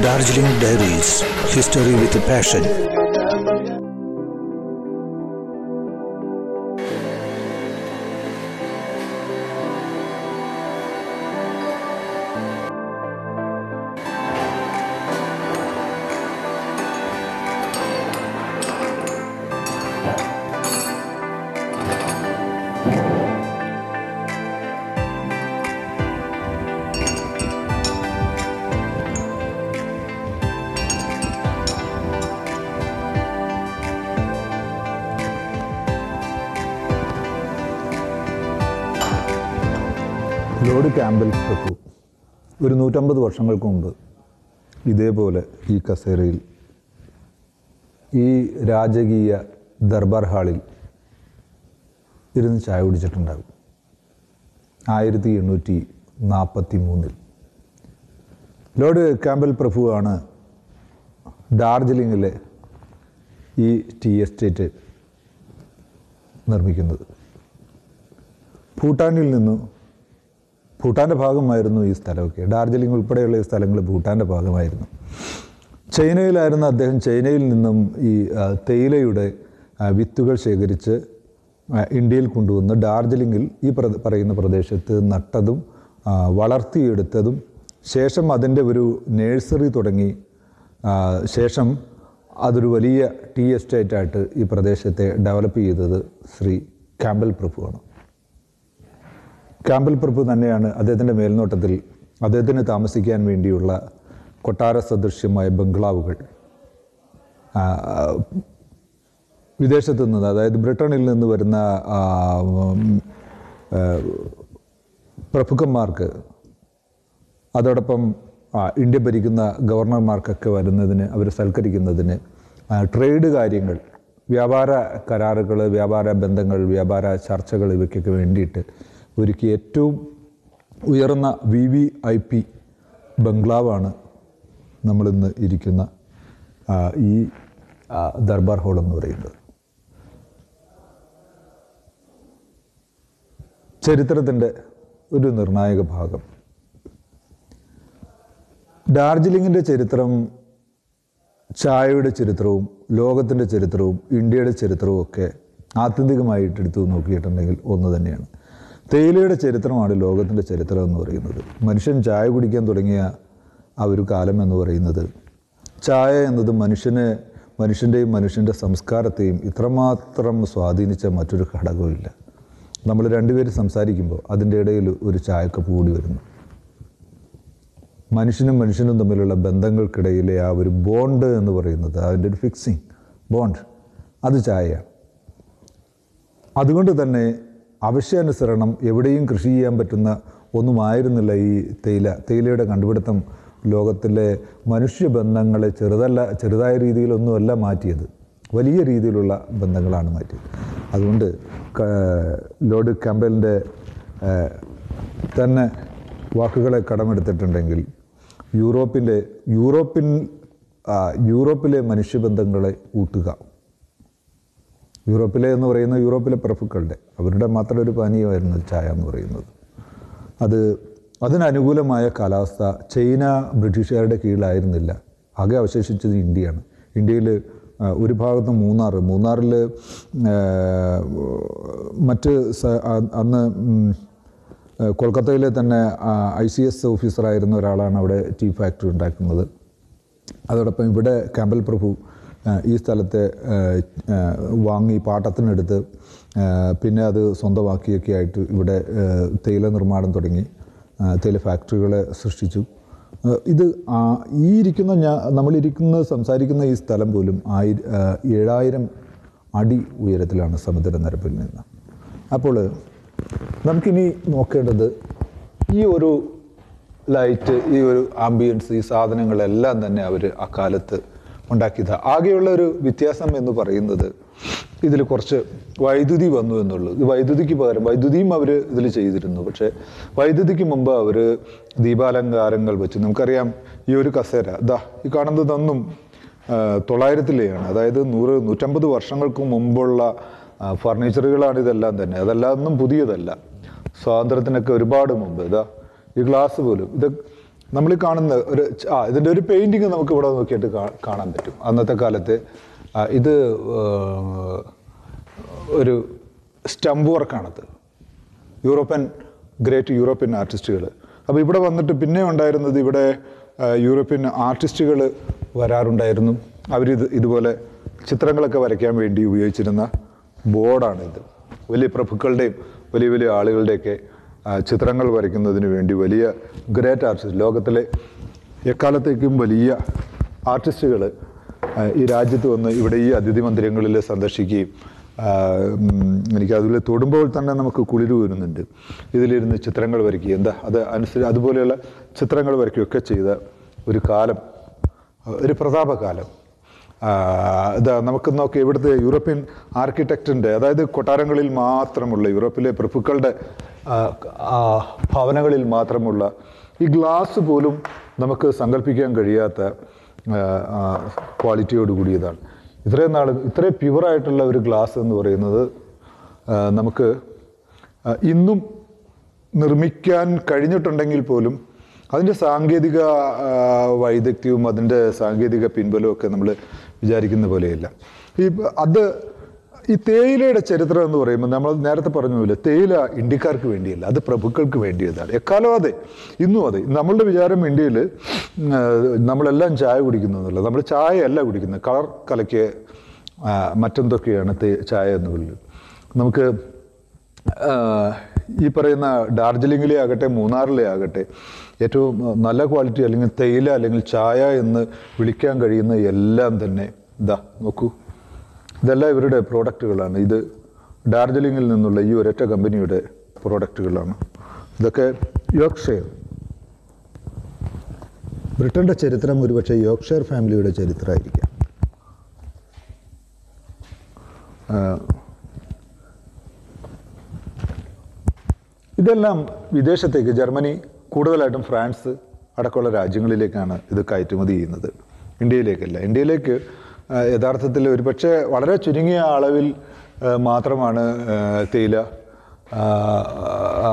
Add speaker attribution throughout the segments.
Speaker 1: Darjeeling Diaries, history with a passion.
Speaker 2: Lord Campbell പ്രഭു ഒരു നൂറ്റമ്പത് വർഷങ്ങൾക്ക് മുമ്പ് ഇതേപോലെ ഈ കസേരയിൽ ഈ രാജകീയ ദർബാർ ഹാളിൽ ഇരുന്ന് ചായ കുടിച്ചിട്ടുണ്ടാകും ആയിരത്തി എണ്ണൂറ്റി നാൽപ്പത്തി മൂന്നിൽ ലോർഡ് ക്യാമ്പൽ പ്രഭുവാണ് ഡാർജിലിങ്ങിലെ ഈ ടീ എസ്റ്റേറ്റ് നിർമ്മിക്കുന്നത് ഭൂട്ടാനിൽ നിന്നും ഭൂട്ടാൻ്റെ ഭാഗമായിരുന്നു ഈ സ്ഥലമൊക്കെ ഡാർജിലിംഗ് ഉൾപ്പെടെയുള്ള ഈ സ്ഥലങ്ങൾ ഭൂട്ടാൻ്റെ ഭാഗമായിരുന്നു ചൈനയിലായിരുന്ന അദ്ദേഹം ചൈനയിൽ നിന്നും ഈ ആ, തേയിലയുടെ ആ, വിത്തുകൾ ശേഖരിച്ച് ആ, ഇന്ത്യയിൽ കൊണ്ടുവന്ന് ഡാർജിലിംഗിൽ ഈ പ്ര പറയുന്ന പ്രദേശത്ത് നട്ടതും ആ, വളർത്തിയെടുത്തതും ശേഷം അതിൻ്റെ ഒരു നേഴ്സറി തുടങ്ങി ആ, ശേഷം അതൊരു വലിയ ടീ എസ്റ്റേറ്റായിട്ട് ഈ പ്രദേശത്തെ ഡെവലപ്പ് ചെയ്തത് ശ്രീ ക്യാമ്പൽ പ്രഭുവാണ് ക്യാമ്പൽ പ്രഭു തന്നെയാണ് അദ്ദേഹത്തിൻ്റെ മേൽനോട്ടത്തിൽ അദ്ദേഹത്തിന് താമസിക്കാൻ വേണ്ടിയുള്ള കൊട്ടാര സദൃശ്യമായ ബംഗ്ലാവുകൾ ആ, വിദേശത്തു നിന്ന് അതായത് ബ്രിട്ടനിൽ നിന്ന് വരുന്ന ആ, ഉം, ആ, പ്രഭുക്കന്മാർക്ക് അതോടൊപ്പം ആ, ഇന്ത്യ ഭരിക്കുന്ന ഗവർണർമാർക്കൊക്കെ വരുന്നതിന് അവരെ സൽക്കരിക്കുന്നതിന് ആ, ട്രേഡ് കാര്യങ്ങൾ വ്യാപാര കരാറുകൾ വ്യാപാര ബന്ധങ്ങൾ വ്യാപാര ചർച്ചകൾ ഇവയ്ക്കൊക്കെ വേണ്ടിയിട്ട് ഒരുക്കി ഏറ്റവും ഉയർന്ന വി വി ഐ പി ബംഗ്ലാവാണ് നമ്മളിന്ന് ഇരിക്കുന്ന ആ, ഈ ആ, ദർബാർ ഹാൾ എന്ന് പറയുന്നത് ചരിത്രത്തിൻ്റെ ഒരു നിർണായക ഭാഗം ഡാർജിലിങ്ങിൻ്റെ ചരിത്രം ചായയുടെ ചരിത്രവും ലോകത്തിൻ്റെ ചരിത്രവും ഇന്ത്യയുടെ ചരിത്രവും ഒക്കെ ആത്യന്തികമായിട്ട് എടുത്തു നോക്കിയിട്ടുണ്ടെങ്കിൽ ഒന്ന് തന്നെയാണ് തേയിലയുടെ ചരിത്രമാണ് ലോകത്തിൻ്റെ ചരിത്രം എന്ന് പറയുന്നത് മനുഷ്യൻ ചായ കുടിക്കാൻ തുടങ്ങിയ ആ ഒരു കാലം എന്ന് പറയുന്നത് ചായ എന്നത് മനുഷ്യനെ മനുഷ്യൻ്റെയും മനുഷ്യൻ്റെ സംസ്കാരത്തെയും ഇത്രമാത്രം സ്വാധീനിച്ച മറ്റൊരു ഘടകമില്ല നമ്മൾ രണ്ടുപേരും സംസാരിക്കുമ്പോൾ അതിൻ്റെ ഇടയിൽ ഒരു ചായക്കപ്പ് കൂടി വരുന്നു മനുഷ്യനും മനുഷ്യനും തമ്മിലുള്ള ബന്ധങ്ങൾക്കിടയിലെ ആ ഒരു ബോണ്ട് എന്ന് പറയുന്നത് അതിൻ്റെ ഒരു ഫിക്സിങ് ബോണ്ട് അത് ചായയാണ് അതുകൊണ്ട് തന്നെ ആവശ്യാനുസരണം എവിടെയും കൃഷി ചെയ്യാൻ പറ്റുന്ന ഒന്നുമായിരുന്നില്ല ഈ തേയില തേയിലയുടെ കണ്ടുപിടുത്തം ലോകത്തിലെ മനുഷ്യബന്ധങ്ങളെ ചെറുതല്ല ചെറുതായ രീതിയിലൊന്നുമല്ല മാറ്റിയത് വലിയ രീതിയിലുള്ള ബന്ധങ്ങളാണ് മാറ്റിയത് അതുകൊണ്ട് ക- ലോർഡ് ക്യാമ്പലിൻ്റെ ഏഹ്, തന്നെ വാക്കുകളെ കടമെടുത്തിട്ടുണ്ടെങ്കിൽ യൂറോപ്പിൻ്റെ യൂറോപ്പിൻ ആ, യൂറോപ്പിലെ മനുഷ്യബന്ധങ്ങളെ ഊട്ടുക യൂറോപ്പിലെ എന്ന് പറയുന്ന യൂറോപ്പിലെ പ്രഭുക്കളുടെ അവരുടെ മാത്രം ഒരു പാനീയമായിരുന്നു ചായ എന്ന് പറയുന്നത് അത് അതിനനുകൂലമായ കാലാവസ്ഥ ചൈന ബ്രിട്ടീഷുകാരുടെ കീഴിലായിരുന്നില്ല ആകെ അവശേഷിച്ചത് ഇന്ത്യയാണ് ഇന്ത്യയിൽ ആ, ഒരു ഭാഗത്ത് മൂന്നാർ മൂന്നാറിൽ മറ്റ് സ- ആ- അന്ന് ഉം, ആ, കൊൽക്കത്തയിലെ തന്നെ ഐ സി എസ് ഓഫീസറായിരുന്ന ഒരാളാണ് അവിടെ ടീ ഫാക്ടറി ഉണ്ടാക്കുന്നത് അതോടൊപ്പം ഇവിടെ ക്യാമ്പൽ പ്രഭു ആ, ഈ സ്ഥലത്തെ ആ, ആ, വാങ്ങി പാട്ടത്തിനെടുത്ത് ആ, പിന്നെ അത് സ്വന്തമാക്കിയൊക്കെ ആയിട്ട് ഇവിടെ ആ, തേയില നിർമ്മാണം തുടങ്ങി ആ, തേയില ഫാക്ടറികളെ സൃഷ്ടിച്ചു ആ, ഇത് ആ, ഈ ഇരിക്കുന്ന ഞാൻ നമ്മളിരിക്കുന്ന സംസാരിക്കുന്ന ഈ സ്ഥലം പോലും ആയി ആ, ഏഴായിരം അടി ഉയരത്തിലാണ് സമുദ്രനിരപ്പിൽ നിന്ന് അപ്പോൾ നമുക്കിനി നോക്കേണ്ടത് ഈ ഒരു ലൈറ്റ് ഈ ഒരു ആംബിയൻസ് ഈ സാധനങ്ങളെല്ലാം തന്നെ അവർ അക്കാലത്ത് ഉണ്ടാക്കിയത് ആകെയുള്ള ഒരു വ്യത്യാസം എന്ന് പറയുന്നത് ഇതിൽ കുറച്ച് വൈദ്യുതി വന്നു എന്നുള്ളൂ ഇത് വൈദ്യുതിക്ക് പകരം വൈദ്യുതിയും അവർ ഇതിൽ ചെയ്തിരുന്നു പക്ഷേ വൈദ്യുതിക്ക് മുമ്പ് അവർ ദീപാലങ്കാരങ്ങൾ വെച്ച് നമുക്കറിയാം ഈ ഒരു കസേര ഇതാ ഈ കാണുന്നതൊന്നും ആ, തൊള്ളായിരത്തിലെയാണ് അതായത് നൂറ് നൂറ്റമ്പത് വർഷങ്ങൾക്ക് മുമ്പുള്ള ആ, ഫർണിച്ചറുകളാണ് ഇതെല്ലാം തന്നെ അതെല്ലാം ഒന്നും പുതിയതല്ല സ്വാതന്ത്ര്യത്തിനൊക്കെ ഒരുപാട് മുമ്പ് ഇതാ ഈ ഗ്ലാസ് പോലും ഇത് നമ്മൾ ഈ കാണുന്ന ഒരു ച- ആ ഇതിൻ്റെ ഒരു പെയിൻറ്റിങ് നമുക്ക് ഇവിടെ നോക്കിയിട്ട് കാ- കാണാൻ പറ്റും അന്നത്തെ കാലത്ത് ആ, ഇത് ആ, ഒരു സ്റ്റംപ് വർക്കാണത് യൂറോപ്യൻ ഗ്രേറ്റ് യൂറോപ്യൻ ആർട്ടിസ്റ്റുകൾ അപ്പോൾ ഇവിടെ വന്നിട്ട് പിന്നെ ഉണ്ടായിരുന്നത് ഇവിടെ ആ, യൂറോപ്യൻ ആർട്ടിസ്റ്റുകൾ വരാറുണ്ടായിരുന്നു അവരിത് ഇതുപോലെ ചിത്രങ്ങളൊക്കെ വരയ്ക്കാൻ വേണ്ടി ഉപയോഗിച്ചിരുന്ന ബോർഡാണിത് വലിയ പ്രഭുക്കളുടെയും വലിയ വലിയ ആളുകളുടെയൊക്കെ ആ, ചിത്രങ്ങൾ വരയ്ക്കുന്നതിന് വേണ്ടി വലിയ ഗ്രേറ്റ് ആർട്ടിസ്റ്റ് ലോകത്തിലെ എക്കാലത്തേക്കും വലിയ ആർട്ടിസ്റ്റുകൾ ഈ രാജ്യത്ത് വന്ന് ഇവിടെ ഈ അതിഥി മന്ദിരങ്ങളിൽ സന്ദർശിക്കുകയും ആ, ഉം, എനിക്ക് അതിൽ തൊടുമ്പോൾ തന്നെ നമുക്ക് കുളിര് വരുന്നുണ്ട് ഇതിലിരുന്ന് ചിത്രങ്ങൾ വരയ്ക്കുക എന്താ അത് അനുസരിച്ച് അതുപോലെയുള്ള ചിത്രങ്ങൾ വരയ്ക്കുകയൊക്കെ ചെയ്ത ഒരു കാലം ഒരു പ്രതാപകാലം ആ, ഇതാ നമുക്ക് നോക്കി ഇവിടുത്തെ യൂറോപ്യൻ ആർക്കിടെക്റ്റിൻ്റെ അതായത് കൊട്ടാരങ്ങളിൽ മാത്രമുള്ള യൂറോപ്പിലെ പ്രഭുക്കളുടെ ആ, ആ, ഭവനങ്ങളിൽ മാത്രമുള്ള ഈ ഗ്ലാസ് പോലും നമുക്ക് സങ്കല്പിക്കാൻ കഴിയാത്ത ആ, ആ, ക്വാളിറ്റിയോട് കൂടിയതാണ് ഇത്രയും നാൾ ഇത്രയും പ്യുവറായിട്ടുള്ള ഒരു ഗ്ലാസ് എന്ന് പറയുന്നത് ആ, നമുക്ക് ആ, ഇന്നും നിർമ്മിക്കാൻ കഴിഞ്ഞിട്ടുണ്ടെങ്കിൽ പോലും അതിൻ്റെ സാങ്കേതിക ആ, വൈദഗ്ധ്യവും അതിൻ്റെ സാങ്കേതിക പിൻബലവും ഒക്കെ നമ്മൾ വിചാരിക്കുന്ന പോലെയല്ല ഈ അത് ഈ തേയിലയുടെ ചരിത്രം എന്ന് പറയുമ്പോൾ നമ്മൾ നേരത്തെ പറഞ്ഞ പോലെ തേയില ഇന്ത്യക്കാർക്ക് വേണ്ടിയല്ല അത് പ്രഭുക്കൾക്ക് വേണ്ടിയതാണ് എക്കാലം അതെ ഇന്നും അതെ നമ്മളുടെ വിചാരം ഇന്ത്യയിൽ ഉം, ആ, നമ്മളെല്ലാം ചായ കുടിക്കുന്നു എന്നുള്ളത് നമ്മൾ ചായ അല്ല കുടിക്കുന്നത് കളർ കലക്കിയ ആ, മറ്റെന്തൊക്കെയാണ് തേ ചായ എന്നുള്ളത് നമുക്ക് ആ, ഈ പറയുന്ന ഡാർജിലിംഗിലെ ആകട്ടെ മൂന്നാറിലെ ആകട്ടെ ഏറ്റവും നല്ല ക്വാളിറ്റി അല്ലെങ്കിൽ തേയില അല്ലെങ്കിൽ ചായ എന്ന് വിളിക്കാൻ കഴിയുന്ന എല്ലാം തന്നെ ഇതാ നോക്കൂ ഇതെല്ലാം ഇവരുടെ പ്രോഡക്റ്റുകളാണ് ഇത് ഡാർജിലിംഗിൽ നിന്നുള്ള ഈ ഒരൊറ്റ കമ്പനിയുടെ പ്രോഡക്റ്റുകളാണ് ഇതൊക്കെ യോർക്ക്ഷയർ ബ്രിട്ടൻ്റെ ചരിത്രം ഒരുപക്ഷെ യോർക്ക്ഷയർ ഫാമിലിയുടെ ചരിത്രമായിരിക്കാം ആ, ഇതെല്ലാം വിദേശത്തേക്ക് ജർമ്മനി കൂടുതലായിട്ടും ഫ്രാൻസ് അടക്കമുള്ള രാജ്യങ്ങളിലേക്കാണ് ഇത് കയറ്റുമതി ചെയ്യുന്നത് ഇന്ത്യയിലേക്കല്ല ഇന്ത്യയിലേക്ക് ആ, യഥാർത്ഥത്തിൽ ഒരുപക്ഷെ വളരെ ചുരുങ്ങിയ അളവിൽ ആ, മാത്രമാണ് ആ, തേയില ആ, ആ,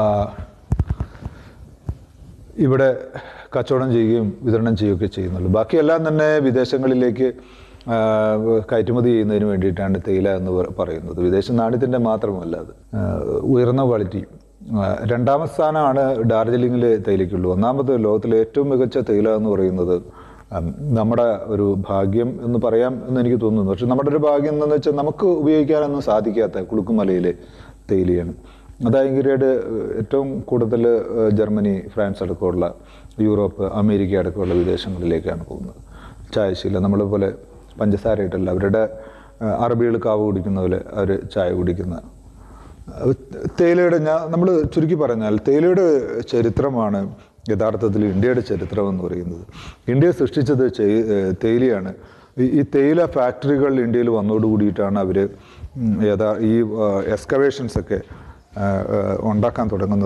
Speaker 2: ഇവിടെ കച്ചവടം ചെയ്യുകയും വിതരണം ചെയ്യുകയൊക്കെ ചെയ്യുന്നുള്ളൂ ബാക്കിയെല്ലാം തന്നെ വിദേശങ്ങളിലേക്ക് ആ, കയറ്റുമതി ചെയ്യുന്നതിന് വേണ്ടിയിട്ടാണ് തേയില എന്ന് പറ- പറയുന്നത് വിദേശ നാണ്യത്തിൻ്റെ മാത്രമല്ല അത് ആ, ഉയർന്ന ക്വാളിറ്റി ആ, രണ്ടാമത്തെ സ്ഥാനമാണ് ഡാർജിലിംഗിലെ തേയിലയ്ക്കുള്ളൂ ഒന്നാമത് ലോകത്തിലെ ഏറ്റവും മികച്ച തേയില എന്ന് പറയുന്നത് ഉം, നമ്മുടെ ഒരു ഭാഗ്യം എന്ന് പറയാം എന്ന് എനിക്ക് തോന്നുന്നു പക്ഷെ നമ്മുടെ ഒരു ഭാഗ്യം എന്ന് വെച്ചാൽ നമുക്ക് ഉപയോഗിക്കാനൊന്നും സാധിക്കാത്ത കുളുക്കുമലയിലെ തേയിലയാണ് അതായത് ഗ്രേഡ് ഏറ്റവും കൂടുതൽ ഏഹ്, ജർമ്മനി ഫ്രാൻസ് അടക്കമുള്ള യൂറോപ്പ് അമേരിക്ക അടക്കമുള്ള വിദേശങ്ങളിലേക്കാണ് പോകുന്നത് ചായശീല നമ്മളെ പോലെ പഞ്ചസാര ഇട്ടല്ല അവരുടെ ഏഹ്, അറബികൾ കാവ് കുടിക്കുന്ന പോലെ അവർ ചായ കുടിക്കുന്ന ഏഹ്, തേയിലയുടെ ഞാൻ നമ്മൾ ചുരുക്കി പറഞ്ഞാൽ തേയിലയുടെ ചരിത്രമാണ് യഥാർത്ഥത്തിൽ ഇന്ത്യയുടെ ചരിത്രം എന്ന് പറയുന്നത് ഇന്ത്യ സൃഷ്ടിച്ചത് ചെയ്- ഏഹ്, തേയിലയാണ് ഈ- ഈ തേയില ഫാക്ടറികൾ ഇന്ത്യയിൽ വന്നോടുകൂടിയിട്ടാണ് അവർ യഥാ ഈ എക്സ്കവേഷൻസ് ഒക്കെ ആ, ആ, ഉണ്ടാക്കാൻ തുടങ്ങുന്നത്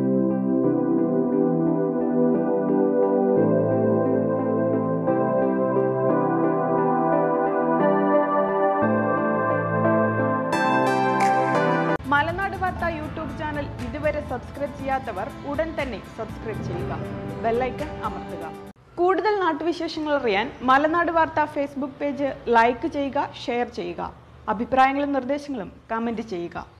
Speaker 3: മലനാട് വാർത്ത യൂട്യൂബ് ചാനൽ ഇതുവരെ സബ്സ്ക്രൈബ് ചെയ്യാത്തവർ ഉടൻ തന്നെ സബ്സ്ക്രൈബ് ചെയ്യുക ബെല്ലൈക്കൺ അമർത്തുക കൂടുതൽ നാട്ടുവിശേഷങ്ങൾ അറിയാൻ Malanad Vartha Facebook page like ചെയ്യുക ഷെയർ ചെയ്യുക അഭിപ്രായങ്ങളും നിർദ്ദേശങ്ങളും കമൻറ്റ് ചെയ്യുക